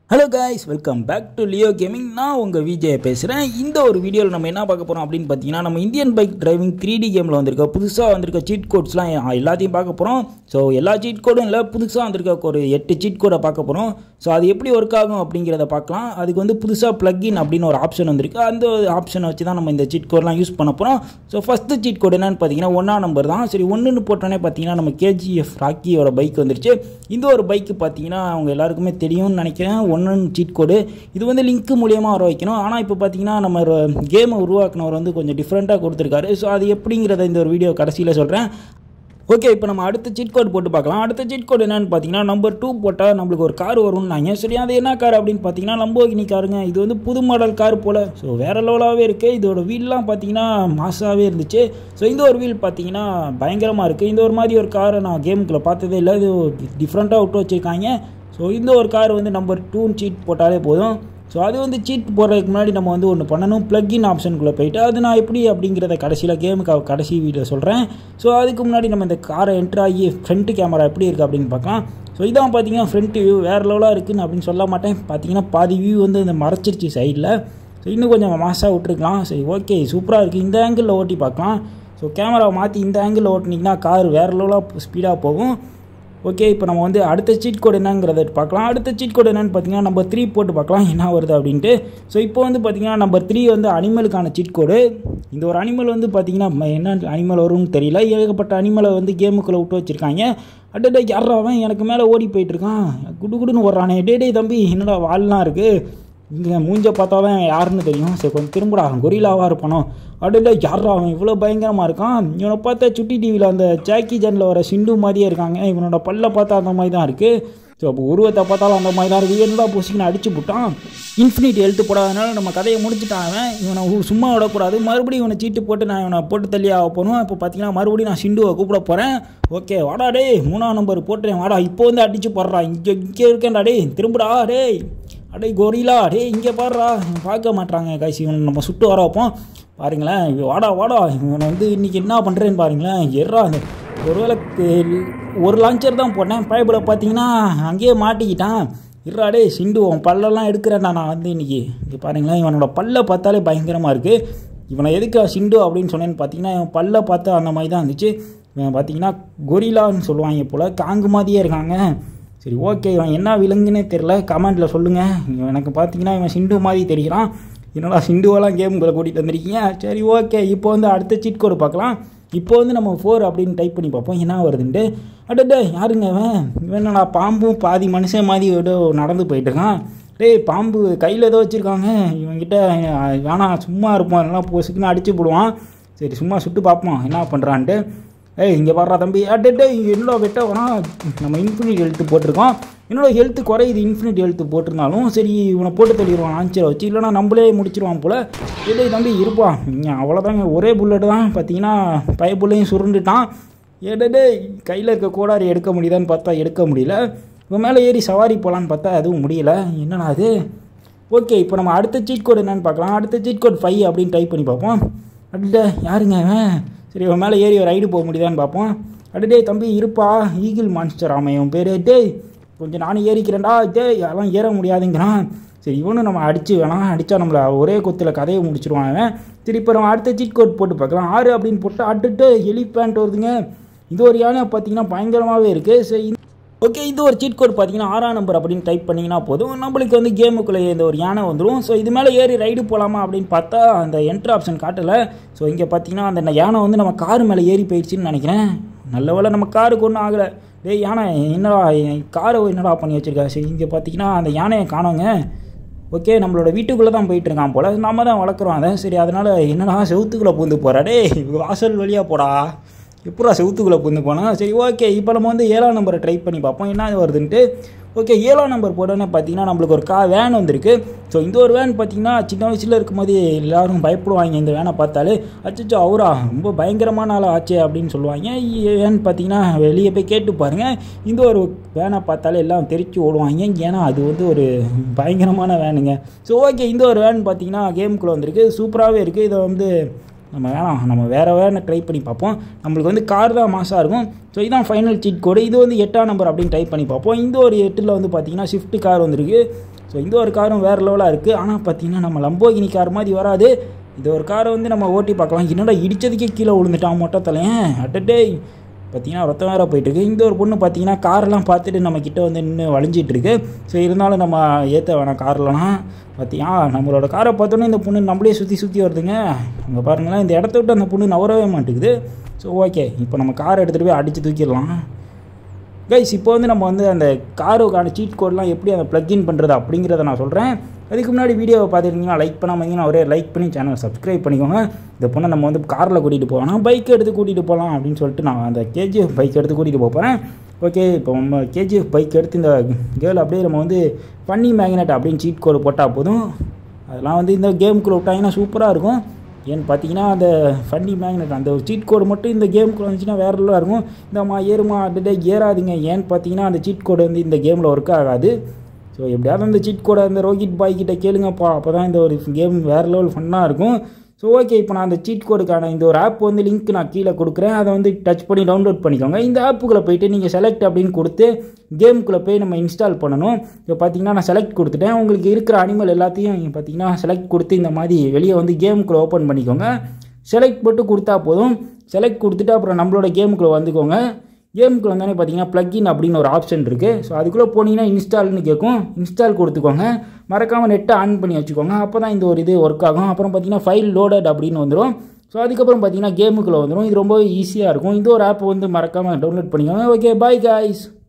hello guys welcome back to Leo gaming நான் உங்கள் விஜய் பேசுகிறேன் இந்த ஒரு வீடியோவில் நம்ம என்ன பார்க்க போகிறோம் அப்படின்னு பார்த்தீங்கன்னா நம்ம Indian bike driving three D கேமில் வந்திருக்க புதுசாக வந்திருக்க சீட் கோட்ஸ்லாம் எல்லாத்தையும் பார்க்க போகிறோம் ஸோ எல்லா சீட் கோடும் இல்லை புதுசாக வந்திருக்க ஒரு எட்டு சீட் கோடை பார்க்க போகிறோம் ஸோ அது எப்படி ஒர்க் ஆகும் அப்படிங்கிறத பார்க்கலாம் அதுக்கு வந்து புதுசாக ப்ளக்இன் அப்படின்னு ஒரு ஆப்ஷன் வந்திருக்கு அந்த ஆப்ஷனை வச்சு தான் நம்ம இந்த சீட் கோட்லாம் யூஸ் பண்ண போகிறோம் ஸோ ஃபஸ்ட்டு சீட் கோடு என்னன்னு பார்த்தீங்கன்னா ஒன்றா நம்பர் தான் சரி ஒன்றுன்னு போட்டோன்னே பார்த்தீங்கன்னா நம்ம கேஜிஎஃப் ராக்கியோட பைக் வந்துருச்சு இந்த ஒரு பைக்கு பார்த்தீங்கன்னா அவங்க எல்லாருக்குமே தெரியும்னு நினைக்கிறேன் ஒன்று சீட் கோடு இது வந்து லிங்க் மூலியமாக வர வைக்கணும் ஆனால் இப்போ பார்த்தீங்கன்னா நம்ம கேமை உருவாக்குனவர் வந்து கொஞ்சம் டிஃப்ரெண்ட்டாக கொடுத்துருக்காரு ஸோ அது எப்படிங்கிறத இந்த ஒரு வீடியோ கடைசியில் சொல்கிறேன் ஓகே இப்போ நம்ம அடுத்த சீட் கோட் போட்டு பார்க்கலாம் அடுத்த சீட் கோட் என்னன்னு பார்த்தீங்கன்னா நம்பர் டூ போட்டால் நம்மளுக்கு ஒரு கார் வரும்னாங்க சரி அது என்ன கார் அப்படின்னு பார்த்தீங்கன்னா லம்போகினி காருங்க இது வந்து புது மாடல் கார் போல் ஸோ வேறு லெவலாகவே இருக்குது இதோட வீல்லாம் பார்த்தீங்கன்னா மாசாகவே இருந்துச்சு ஸோ இந்த ஒரு வீல் பார்த்தீங்கன்னா பயங்கரமாக இருக்குது இந்த ஒரு மாதிரி ஒரு காரை நான் கேமுக்குள்ளே பார்த்ததே இல்லை இது டிஃப்ரெண்ட்டாக விட்டு வச்சுருக்காங்க ஸோ இந்த ஒரு கார் வந்து நம்பர் டூன்னு சீட் போட்டாலே போதும் ஸோ அது வந்து சீட் போடுறதுக்கு முன்னாடி நம்ம வந்து ஒன்று பண்ணணும் ப்ளக்இன் ஆப்ஷனுக்குள்ளே போயிட்டு அது நான் எப்படி அப்படிங்கிறத கடைசியில் கேமுக்கு கடைசி வீடியோ சொல்கிறேன் ஸோ அதுக்கு முன்னாடி நம்ம இந்த காரை என்ட்ரு ஆகி ஃப்ரண்ட் கேமரா எப்படி இருக்குது அப்படின்னு பார்க்கலாம் ஸோ இதான் பார்த்தீங்கன்னா ஃப்ரண்ட் வியூ வேறு லெவலாக இருக்குன்னு அப்படின்னு சொல்ல மாட்டேன் பார்த்தீங்கன்னா பாதி வியூ வந்து இந்த மறைச்சிருச்சு சைடில் ஸோ இன்னும் கொஞ்சம் மாசாக விட்ருக்கலாம் சரி ஓகே சூப்பராக இருக்குது இந்த ஆங்கிளில் ஓட்டி பார்க்கலாம் ஸோ கேமராவை மாற்றி இந்த ஆங்கிளில் ஓட்டினீங்கன்னா கார் வேறு லெவலாக ஸ்பீடாக போகும் ஓகே இப்போ நம்ம வந்து அடுத்த சீட் கோடு என்னங்கிறத பார்க்கலாம் அடுத்த சீட் கோடு என்னன்னு பார்த்தீங்கன்னா நம்பர் த்ரீ போட்டு பார்க்கலாம் என்ன வருது அப்படின்ட்டு ஸோ இப்போ வந்து பார்த்தீங்கன்னா நம்பர் த்ரீ வந்து அனிமலுக்கான சீட் கோடு இந்த ஒரு அனிமல் வந்து பார்த்தீங்கன்னா என்ன அனிமல் வரும்னு தெரியல ஏகப்பட்ட அனிமலை வந்து கேமுக்குள்ளே விட்டு வச்சுருக்காங்க அட்டே யாரா அவன் எனக்கு மேலே ஓடி போயிட்டுருக்கான் குடு குடுன்னு ஓடுறானே டே டே தம்பி என்னடா வால்லாம் இருக்குது இங்கே மூஞ்ச பார்த்தா தான் யாருன்னு தெரியும் சரி கொஞ்சம் திரும்படா கொரிலாவாக இருப்பானோ அப்படியே யாரா அவன் இவ்வளோ பயங்கரமாக இருக்கான் இவனை பார்த்தா சுட்டி டிவியில் அந்த ஜாக்கி ஜானில் வர சிண்டு மாதிரியே இருக்காங்க இவனோட பல்ல பார்த்தா அந்த மாதிரி தான் இருக்குது ஸோ அப்போ உருவத்தை பார்த்தாலும் அந்த மாதிரி தான் இருக்குது என்னடா பொசிக்கணும் அடிச்சு போட்டான் இன்ஃபினிட் எழுத்து போடாதனால நம்ம கதையை முடிச்சுட்டான் அவன் இவனை சும்மா விடக்கூடாது மறுபடியும் இவனை சீட்டு போட்டு நான் இவனை போட்டு தள்ளி ஆக போகணும் இப்போ பார்த்தீங்கன்னா மறுபடியும் நான் சிண்டுவை கூப்பிட போகிறேன் ஓகே வாடா டே மூணாம் நம்பர் போட்டுறேன் வாடா இப்போ வந்து அடிச்சு போடுறான் இங்கே இங்கே இருக்கேன்டா டே திரும்புடா டேய் அடே கோரிலா டே இங்கே பாடுறா பார்க்க மாட்டாங்க கைசி இவனை நம்ம சுட்டு வர வைப்போம் பாருங்களேன் வாடா வாடா இவனை வந்து இன்றைக்கி என்ன பண்ணுறேன்னு பாருங்களேன் எர்றா ஒருவேளை ஒரு லான்ச்சர் தான் போட்டேன் பைப்பில் பார்த்தீங்கன்னா அங்கேயே மாட்டிக்கிட்டான் இருறாடே சிண்டு உன் பல்லெல்லாம் எடுக்கிறேன்டா நான் வந்து இன்றைக்கி இங்கே பாருங்களேன் இவனோட பல்லை பார்த்தாலே பயங்கரமாக இருக்குது இவனை எதுக்கு சிண்டு அப்படின்னு சொன்னேன்னு பார்த்தீங்கன்னா இவன் பல்லை பார்த்தா அந்த மாதிரி தான் இருந்துச்சு இவன் பார்த்தீங்கன்னா கொரிலான்னு சொல்லுவாங்க போல் காங்கு மாதிரியே இருக்காங்க சரி ஓகே இவன் என்ன விலங்குன்னே தெரில கமெண்ட்டில் சொல்லுங்கள் எனக்கு பார்த்தீங்கன்னா இவன் சிண்டு மாதிரி தெரிகிறான் என்னடா சிண்டுவெல்லாம் கேமுக்குள்ளே கூட்டிகிட்டு வந்திருக்கீங்க சரி ஓகே இப்போ வந்து அடுத்த சீட் கோடு பார்க்கலாம் இப்போ வந்து நம்ம ஃபோர் அப்படின்னு டைப் பண்ணி பார்ப்போம் என்ன வருதுன்ட்டு அடடே யாருங்க அவன் இவன் என்னடா பாம்பும் பாதி மனுஷன் மாதிரி ஏதோ நடந்து போயிட்டுருக்கான் டேய் பாம்பு கையில் ஏதோ வச்சுருக்காங்க இவன்கிட்ட வேணாம் சும்மா இருப்பான் எல்லாம் பொசுக்குன்னு அடிச்சு போடுவான் சரி சும்மா சுட்டு பார்ப்போம் என்ன பண்ணுறான்ட்டு ஏய் இங்கே பாடுறா தம்பி அட்டே என்னோட வெட்ட வரான் நம்ம இன்ஃபினிட் ஹெல்த்து போட்டிருக்கோம் என்னோட ஹெல்த்து குறையுது இன்ஃபினிட் ஹெல்த்து போட்டிருந்தாலும் சரி இவனை போட்டு தள்ளிடுவான் ஆன்சரை வச்சு இல்லைனா நம்மளே முடிச்சிருவான் போல் இல்லை தம்பி இருப்பான் அவ்வளோதாங்க ஒரே புல்லட் தான் பார்த்தீங்கன்னா பய புள்ளையும் சுருண்டுட்டான் ஏடே கையில் இருக்க கோடாரி எடுக்க முடியுதான்னு பார்த்தா எடுக்க முடியல இவன் மேலே ஏறி சவாரி போகலான்னு பார்த்தா அதுவும் முடியல என்னடா அது ஓகே இப்போ நம்ம அடுத்த சீட் கோடு என்னென்னு பார்க்கலாம் அடுத்த சீட் கோட் ஃபைவ் அப்படின்னு டைப் பண்ணி பார்ப்போம் அட்டே யாருங்க அவன் சரி இவன் மேலே ஏறி ரைடு போக முடியுதான்னு பார்ப்போம் அடே தம்பி இருப்பா ஈகிள் மான்ஸ்டர் ஆமாம் இவன் பேர் டேய் கொஞ்சம் நானும் ஏறிக்கிறேன்டா டேய் அதெல்லாம் ஏற முடியாதுங்கிறான் சரி இவனும் நம்ம அடித்து வேணாம் அடித்தா நம்மளை ஒரே கொத்தில் கதையை முடிச்சிருவான் அவன் சரி இப்போ நம்ம அடுத்த சீட் கோட் போட்டு பார்க்கலாம் ஆறு அப்படின்னு போட்டு அட்டுட்டு எலிஃபேண்ட் வருதுங்க இது ஒரு யானை பார்த்தீங்கன்னா பயங்கரமாகவே இருக்குது சரி ஓகே இது ஒரு சீட் கோட் பார்த்தீங்கன்னா ஆறாம் நம்பர் அப்படின்னு டைப் பண்ணிங்கன்னா போதும் நம்மளுக்கு வந்து கேமுக்குள்ளே இந்த ஒரு யானை வந்துடும் ஸோ இது மேலே ஏறி ரைடு போகலாமா அப்படின்னு பார்த்தா அந்த என்ட்ரு ஆப்ஷன் காட்டலை ஸோ இங்கே பார்த்தீங்கன்னா அந்த யானை வந்து நம்ம கார் மேலே ஏறி போயிடுச்சுன்னு நினைக்கிறேன் நல்ல வேலை நம்ம காருக்கு ஒன்றும் ஆகலை டேய் யானை என்னடா காரை என்னடா பண்ணி வச்சுருக்கா சரி இங்கே பார்த்தீங்கன்னா அந்த யானையை காணோங்க ஓகே நம்மளோட வீட்டுக்குள்ளே தான் போயிட்டு இருக்கான் போல் நம்ம தான் வளர்க்குறோம் அதை சரி அதனால் என்னடா செவுத்துக்குள்ளே பூந்து போகிறா டே வாசல் வழியாக போடா எப்படா செவுத்துக்குள்ளே பூந்து போனால் சரி ஓகே இப்போ நம்ம வந்து ஏழாம் நம்பரை ட்ரை பண்ணி பார்ப்போம் என்ன வருதுன்ட்டு ஓகே ஏழாம் நம்பர் போட்டோன்னே பார்த்தீங்கன்னா நம்மளுக்கு ஒரு கா வேன் வந்திருக்கு ஸோ இந்த ஒரு வேன் பார்த்தீங்கன்னா சின்ன வயசில் இருக்கும்போது எல்லோரும் பயப்படுவாங்க இந்த வேனை பார்த்தாலே அச்சோ அவரா ரொம்ப பயங்கரமான ஆள் ஆச்சு அப்படின்னு சொல்லுவாங்க வேன் பார்த்தீங்கன்னா வெளியே போய் கேட்டு பாருங்கள் இந்த ஒரு வேனை பார்த்தாலே எல்லாம் தெரிச்சு ஓடுவாங்க ஏன்னா அது வந்து ஒரு பயங்கரமான வேனுங்க ஸோ ஓகே இந்த ஒரு வேன் பார்த்தீங்கன்னா கேமுக்குள்ளே வந்திருக்கு சூப்பராகவே இருக்குது இதை வந்து நம்ம வேணாம் நம்ம வேறு வேறு ட்ரை பண்ணி பார்ப்போம் நம்மளுக்கு வந்து கார் தான் மாசாக இருக்கும் ஸோ இதான் ஃபைனல் சீட் கோடு இது வந்து எட்டாம் நம்பர் அப்படின்னு டைப் பண்ணி பார்ப்போம் இந்த ஒரு எட்டில் வந்து பார்த்தீங்கன்னா ஷிஃப்ட் கார் வந்திருக்கு ஸோ இந்த ஒரு காரும் வேறு லெவலாக இருக்குது ஆனால் பார்த்தீங்கன்னா நம்ம லம்போகினி கார் மாதிரி வராது இது ஒரு காரை வந்து நம்ம ஓட்டி பார்க்கலாம் என்னடா இடிச்சதுக்கே கீழே விழுந்துட்டான் மொட்டை தலையன் அட்டடே பார்த்தீங்கன்னா ரத்தம் வேற போயிட்டு இருக்கு இந்த ஒரு பொண்ணு பார்த்தீங்கன்னா காரெல்லாம் பார்த்துட்டு நம்ம கிட்ட வந்து நின்று வளைஞ்சிட்டு இருக்கு ஸோ இருந்தாலும் நம்ம ஏற்ற வேணாம் கார்லலாம் பார்த்தீங்கன்னா நம்மளோட காரை பார்த்தோன்னே இந்த பொண்ணு நம்மளே சுற்றி சுற்றி வருதுங்க அங்கே பாருங்களேன் இந்த இடத்த விட்டு அந்த பொண்ணு நவரவே மாட்டேங்குது ஸோ ஓகே இப்போ நம்ம காரை எடுத்துகிட்டு போய் அடித்து தூக்கிடலாம் கைஸ் இப்போ வந்து நம்ம வந்து அந்த காருக்கான சீட் கோட்லாம் எப்படி அந்த ப்ளக்இன் பண்ணுறது அப்படிங்கிறத நான் சொல்கிறேன் அதுக்கு முன்னாடி வீடியோவை பார்த்துருந்தீங்கன்னா லைக் பண்ணாமல் ஒரே லைக் பண்ணி சேனலை சப்ஸ்கிரைப் பண்ணிக்கோங்க இந்த பொண்ணை நம்ம வந்து காரில் கூட்டிகிட்டு போகலாம் பைக் எடுத்து கூட்டிகிட்டு போகலாம் அப்படின்னு சொல்லிட்டு நான் அந்த கேஜிஎஃப் பைக் எடுத்து கூட்டிகிட்டு போக போகிறேன் ஓகே இப்போ நம்ம கேஜிஎஃப் பைக் எடுத்து இந்த கேர்ள் அப்படியே நம்ம வந்து ஃபன்னி மேக்னெட் அப்படின்னு சீட் கோடு போட்டால் போதும் அதெல்லாம் வந்து இந்த கேமுக்குள்ளே விட்டாங்கன்னா சூப்பராக இருக்கும் ஏன்னு பார்த்தீங்கன்னா அந்த ஃபன்னி மேக்னெட் அந்த ஒரு சீட் கோடு மட்டும் இந்த கேமுக்குள்ள வந்துச்சுன்னா வேற லெவலாக இருக்கும் இந்தம்மா ஏறுமா அட்டே ஏறாதீங்க ஏன்னு பார்த்தீங்கன்னா அந்த சீட் கோடு வந்து இந்த கேமில் ஒர்க் ஆகாது ஸோ எப்படியாவது அந்த சீட் கோடை அந்த ரோஹித் பாய் கிட்ட கேளுங்கப்பா அப்போ தான் இந்த ஒரு கேம் வேறு லெவல் ஃபன்னாக இருக்கும் ஸோ ஓகே இப்போ நான் அந்த சீட் கோடுக்கான இந்த ஒரு ஆப் வந்து லிங்க் நான் கீழே கொடுக்குறேன் அதை வந்து டச் பண்ணி டவுன்லோட் பண்ணிக்கோங்க இந்த ஆப்புக்குள்ளே போயிட்டு நீங்கள் செலக்ட் அப்படின்னு கொடுத்து கேமுக்குள்ளே போய் நம்ம இன்ஸ்டால் பண்ணணும் இப்போ பார்த்தீங்கன்னா நான் செலக்ட் கொடுத்துட்டேன் உங்களுக்கு இருக்கிற அனிமல் எல்லாத்தையும் பார்த்தீங்கன்னா செலக்ட் கொடுத்து இந்த மாதிரி வெளியே வந்து கேமுக்குள்ளே ஓப்பன் பண்ணிக்கோங்க செலக்ட் மட்டும் கொடுத்தா போதும் செலக்ட் கொடுத்துட்டு அப்புறம் நம்மளோட கேமுக்குள்ளே வந்துக்கோங்க கேமுக்குள்ள வந்தோடனே பார்த்தீங்கன்னா ப்ளக்இன் அப்படின்னு ஒரு ஆப்ஷன் இருக்குது ஸோ அதுக்குள்ளே போனீங்கன்னா இன்ஸ்டால்னு கேட்கும் இன்ஸ்டால் கொடுத்துக்கோங்க மறக்காமல் நெட்டை ஆன் பண்ணி வச்சுக்கோங்க அப்போ தான் இந்த ஒரு இது ஒர்க் ஆகும் அப்புறம் பார்த்தீங்கன்னா ஃபைல் லோடட் அப்படின்னு வந்துடும் ஸோ அதுக்கப்புறம் பார்த்தீங்கன்னா கேமுக்குள்ளே வந்துடும் இது ரொம்ப ஈஸியாக இருக்கும் இந்த ஒரு ஆப் வந்து மறக்காமல் டவுன்லோட் பண்ணிக்கோங்க ஓகே பாய் காய்ஸ்